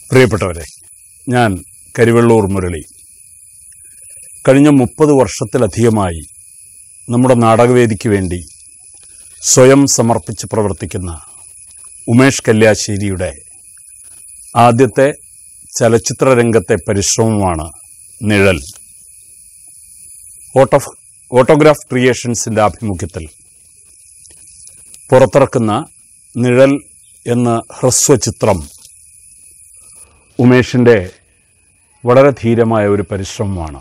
പ്രിയപ്പെട്ടവരെ ഞാൻ കരിവെള്ളൂർ മുരളി കഴിഞ്ഞ മുപ്പത് വർഷത്തിലധികമായി നമ്മുടെ നാടകവേദിക്ക് വേണ്ടി സ്വയം സമർപ്പിച്ച് പ്രവർത്തിക്കുന്ന ഉമേഷ് കല്യാശ്ശേരിയുടെ ആദ്യത്തെ ചലച്ചിത്ര രംഗത്തെ പരിശ്രമമാണ് നിഴൽ ഓട്ടോ ഓട്ടോഗ്രാഫ് ക്രിയേഷൻസിൻ്റെ ആഭിമുഖ്യത്തിൽ പുറത്തിറക്കുന്ന നിഴൽ എന്ന ഹ്രസ്വചിത്രം ഉമേഷിൻ്റെ വളരെ ധീരമായ ഒരു പരിശ്രമമാണ്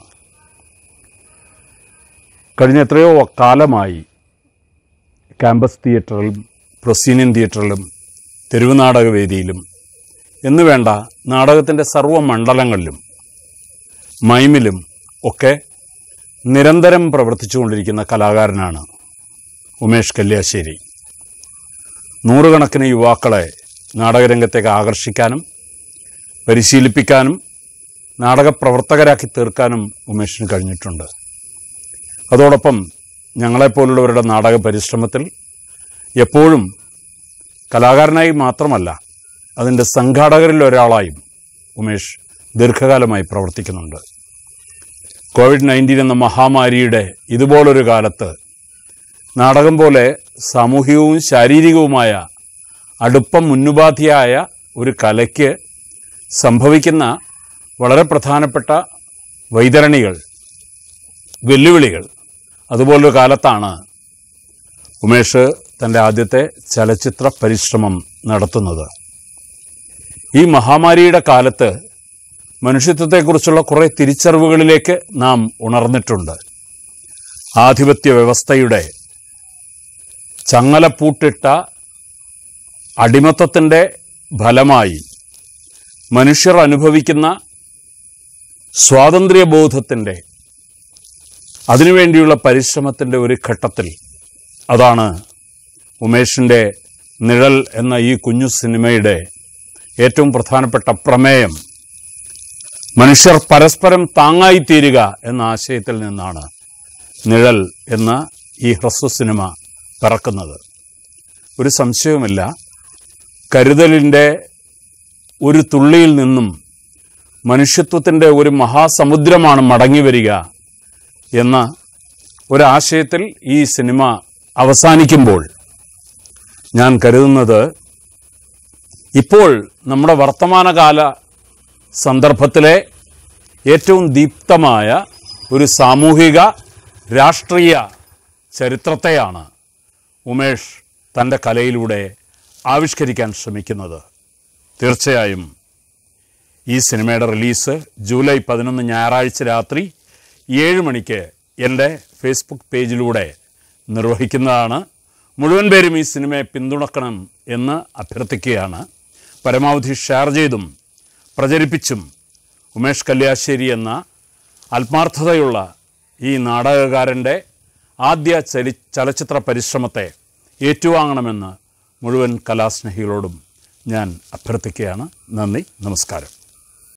കഴിഞ്ഞ എത്രയോ കാലമായി ക്യാമ്പസ് തിയേറ്ററിലും പ്രൊസീനിയൻ തിയേറ്ററിലും തെരുവ് നാടകവേദിയിലും എന്ന് വേണ്ട നാടകത്തിൻ്റെ സർവ്വ മണ്ഡലങ്ങളിലും മൈമിലും ഒക്കെ നിരന്തരം പ്രവർത്തിച്ചുകൊണ്ടിരിക്കുന്ന കലാകാരനാണ് ഉമേഷ് കല്യാശ്ശേരി നൂറുകണക്കിന് യുവാക്കളെ നാടകരംഗത്തേക്ക് ആകർഷിക്കാനും പരിശീലിപ്പിക്കാനും നാടകപ്രവർത്തകരാക്കി തീർക്കാനും ഉമേഷിന് കഴിഞ്ഞിട്ടുണ്ട് അതോടൊപ്പം ഞങ്ങളെപ്പോലുള്ളവരുടെ നാടക പരിശ്രമത്തിൽ എപ്പോഴും കലാകാരനായി മാത്രമല്ല അതിൻ്റെ സംഘാടകരിൽ ഒരാളായും ഉമേഷ് ദീർഘകാലമായി പ്രവർത്തിക്കുന്നുണ്ട് കോവിഡ് നയൻറ്റീൻ എന്ന മഹാമാരിയുടെ ഇതുപോലൊരു കാലത്ത് നാടകം പോലെ സാമൂഹികവും ശാരീരികവുമായ അടുപ്പം മുന്നുപാധിയായ ഒരു കലയ്ക്ക് സംഭവിക്കുന്ന വളരെ പ്രധാനപ്പെട്ട വൈതരണികൾ വെല്ലുവിളികൾ അതുപോലൊരു കാലത്താണ് ഉമേഷ് തൻ്റെ ആദ്യത്തെ ചലച്ചിത്ര പരിശ്രമം നടത്തുന്നത് ഈ മഹാമാരിയുടെ കാലത്ത് മനുഷ്യത്വത്തെക്കുറിച്ചുള്ള കുറേ തിരിച്ചറിവുകളിലേക്ക് നാം ഉണർന്നിട്ടുണ്ട് ആധിപത്യ വ്യവസ്ഥയുടെ ചങ്ങലപ്പൂട്ടിട്ട അടിമത്തത്തിൻ്റെ ഫലമായി മനുഷ്യർ അനുഭവിക്കുന്ന സ്വാതന്ത്ര്യബോധത്തിൻ്റെ അതിനുവേണ്ടിയുള്ള പരിശ്രമത്തിൻ്റെ ഒരു ഘട്ടത്തിൽ അതാണ് ഉമേഷിൻ്റെ നിഴൽ എന്ന ഈ കുഞ്ഞു സിനിമയുടെ ഏറ്റവും പ്രധാനപ്പെട്ട പ്രമേയം മനുഷ്യർ പരസ്പരം താങ്ങായിത്തീരുക എന്ന ആശയത്തിൽ നിന്നാണ് നിഴൽ എന്ന ഈ ഹ്രസ്വ സിനിമ പിറക്കുന്നത് ഒരു സംശയവുമില്ല കരുതലിൻ്റെ ഒരു തുള്ളിയിൽ നിന്നും മനുഷ്യത്വത്തിൻ്റെ ഒരു മഹാസമുദ്രമാണ് മടങ്ങി വരിക എന്ന ഒരാശയത്തിൽ ഈ സിനിമ അവസാനിക്കുമ്പോൾ ഞാൻ കരുതുന്നത് ഇപ്പോൾ നമ്മുടെ വർത്തമാനകാല സന്ദർഭത്തിലെ ഏറ്റവും ദീപ്തമായ ഒരു സാമൂഹിക രാഷ്ട്രീയ ചരിത്രത്തെയാണ് ഉമേഷ് തൻ്റെ കലയിലൂടെ ആവിഷ്കരിക്കാൻ ശ്രമിക്കുന്നത് തീർച്ചയായും ഈ സിനിമയുടെ റിലീസ് ജൂലൈ പതിനൊന്ന് ഞായറാഴ്ച രാത്രി ഏഴ് മണിക്ക് എൻ്റെ ഫേസ്ബുക്ക് പേജിലൂടെ നിർവഹിക്കുന്നതാണ് മുഴുവൻ പേരും ഈ സിനിമയെ പിന്തുണക്കണം എന്ന് അഭ്യർത്ഥിക്കുകയാണ് പരമാവധി ഷെയർ ചെയ്തും പ്രചരിപ്പിച്ചും ഉമേഷ് കല്യാശ്ശേരി എന്ന ആത്മാർത്ഥതയുള്ള ഈ നാടകകാരൻ്റെ ആദ്യ ചലി ചലച്ചിത്ര പരിശ്രമത്തെ ഏറ്റുവാങ്ങണമെന്ന് മുഴുവൻ കലാസ്നേഹികളോടും ഞാൻ അഭ്യർത്ഥിക്കുകയാണ് നന്ദി നമസ്കാരം